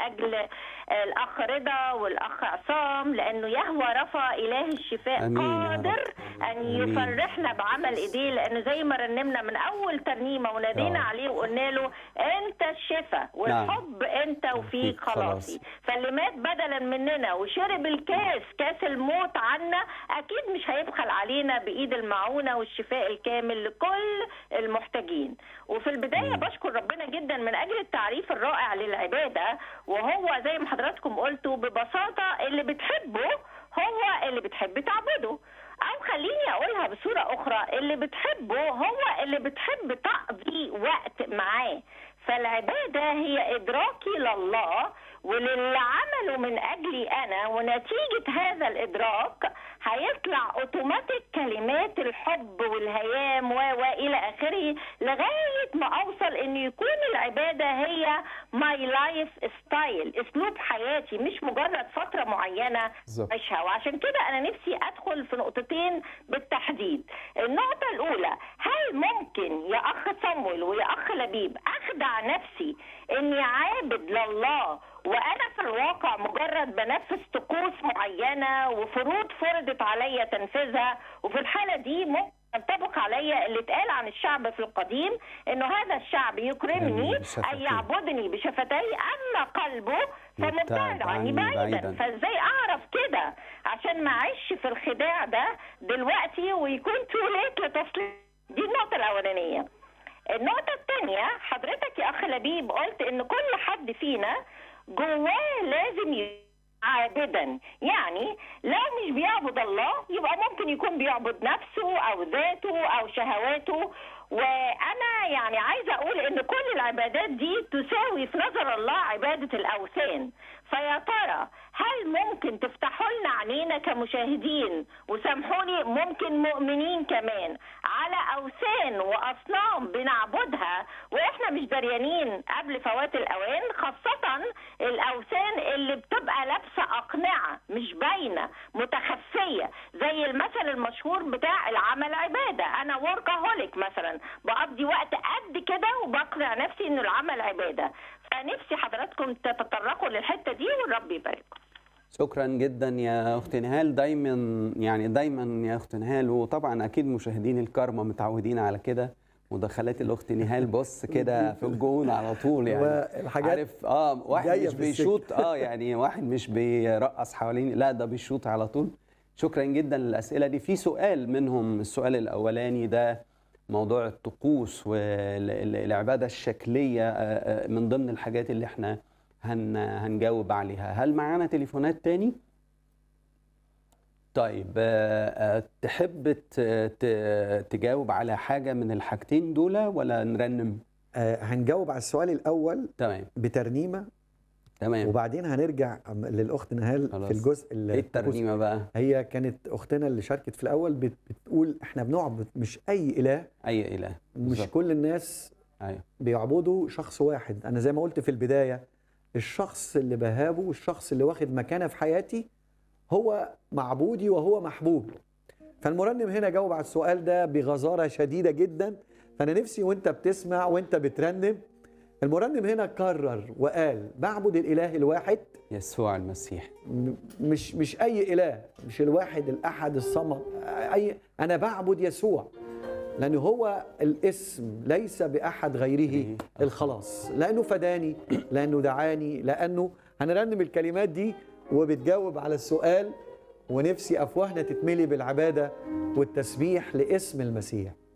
لاجل الاخ رضا والاخ عصام لانه يهوى رفع اله الشفاء آمين يا قادر رب. ان آمين. يفرحنا بعمل ايديه لانه زي ما رنمنا من اول ترنيمه ونادينا آه. عليه وقلنا له انت الشفاء والحب انت وفيك وفيك خلاصي خلاصي. فاللي مات بدلا مننا وشرب الكاس كاس الموت عنا اكيد مش هيبخل علينا بايد المعونه والشفاء الكامل لكل المحتاجين وفي البدايه بشكر ربنا جدا من اجل التعريف الرائع للعباده وهو زي ما حضراتكم قلتوا ببساطه اللي بتحبه هو اللي بتحب تعبده او خليني اقولها بصوره اخرى اللي بتحبه هو اللي بتحب تقضي وقت معاه فالعباده هي ادراكي لله وللي عمله من اجلي انا ونتيجه هذا الادراك هيطلع اوتوماتيك كلمات الحب والهيام و والى اخره لغايه ما اوصل ان يكون العباده هي ماي لايف ستايل اسلوب حياتي مش مجرد فتره معينه بالظبط. عيشها وعشان كده انا نفسي ادخل في نقطتين بالتحديد النقطه الاولى هل ممكن يا اخ صمويل ويا اخ لبيب اخدع نفسي اني عابد لله وانا في الواقع مجرد بنفذ طقوس معينه وفروض فرضت عليا تنفيذها وفي الحاله دي ممكن ينطبق عليا اللي اتقال عن الشعب في القديم انه هذا الشعب يكرمني يعني اي بشفتيه. يعبدني بشفتي اما قلبه فمبتعد مبتعد عني عني بعيدا بعيداً. فازاي اعرف كده عشان ما اعيش في الخداع ده دلوقتي ويكون تو ليت لتصليح دي النقطه الاولانيه النقطة الثانية حضرتك يا أخ لبيب قلت إن كل حد فينا جواه لازم يكون عابدا يعني لو مش بيعبد الله يبقى ممكن يكون بيعبد نفسه أو ذاته أو شهواته وأنا يعني عايزة أقول إن كل العبادات دي تساوي في نظر الله عبادة الأوثان فيا ترى هل ممكن تفتحوا لنا عينينا كمشاهدين وسامحوني ممكن مؤمنين كمان على اوثان واصنام بنعبدها واحنا مش دريانين قبل فوات الاوان خاصه الاوثان اللي بتبقى لابسه اقنعه مش باينه متخفيه زي المثل المشهور بتاع العمل عباده انا وركهوليك مثلا بقضي وقت قد كده وبقنع نفسي انه العمل عباده فنفسي حضراتكم تتطرقوا للحته دي والرب يبارككم شكرا جدا يا اخت نهال دايما يعني دايما يا اخت نهال وطبعا اكيد مشاهدين الكارما متعودين على كده مداخلات الاخت نهال بص كده في الجون على طول يعني والحاجات عارف اه واحد جاية مش في السكة. بيشوط اه يعني واحد مش بيرقص حوالين لا ده بيشوط على طول شكرا جدا للاسئله دي في سؤال منهم السؤال الاولاني ده موضوع الطقوس والعباده الشكليه آه، آه، من ضمن الحاجات اللي احنا هن هنجاوب عليها هل معانا تليفونات تاني طيب آه، آه، تحب ت- ت- تجاوب على حاجه من الحاجتين دول ولا نرنم آه هنجاوب على السؤال الاول تمام بترنيمه تمام وبعدين هنرجع أم- للاخت نهال خلاص. في الجزء ال- ايه الترنيمه بقى هي كانت اختنا اللي شاركت في الاول بت- بتقول احنا بنعبد مش اي اله اي اله مش بالظبط. كل الناس ايوه بيعبدوا شخص واحد انا زي ما قلت في البدايه الشخص اللي بهابه والشخص اللي واخد مكانه في حياتي هو معبودي وهو محبوب فالمرنم هنا جاوب على السؤال ده بغزاره شديده جدا فانا نفسي وانت بتسمع وانت بترنم المرنم هنا كرر وقال بعبد الاله الواحد يسوع المسيح م- مش مش اي اله مش الواحد الاحد الصمد اي انا بعبد يسوع لان هو الاسم ليس باحد غيره الخلاص لانه فداني لانه دعاني لانه هنرنم الكلمات دي وبتجاوب على السؤال ونفسي افواهنا تتملي بالعباده والتسبيح لاسم المسيح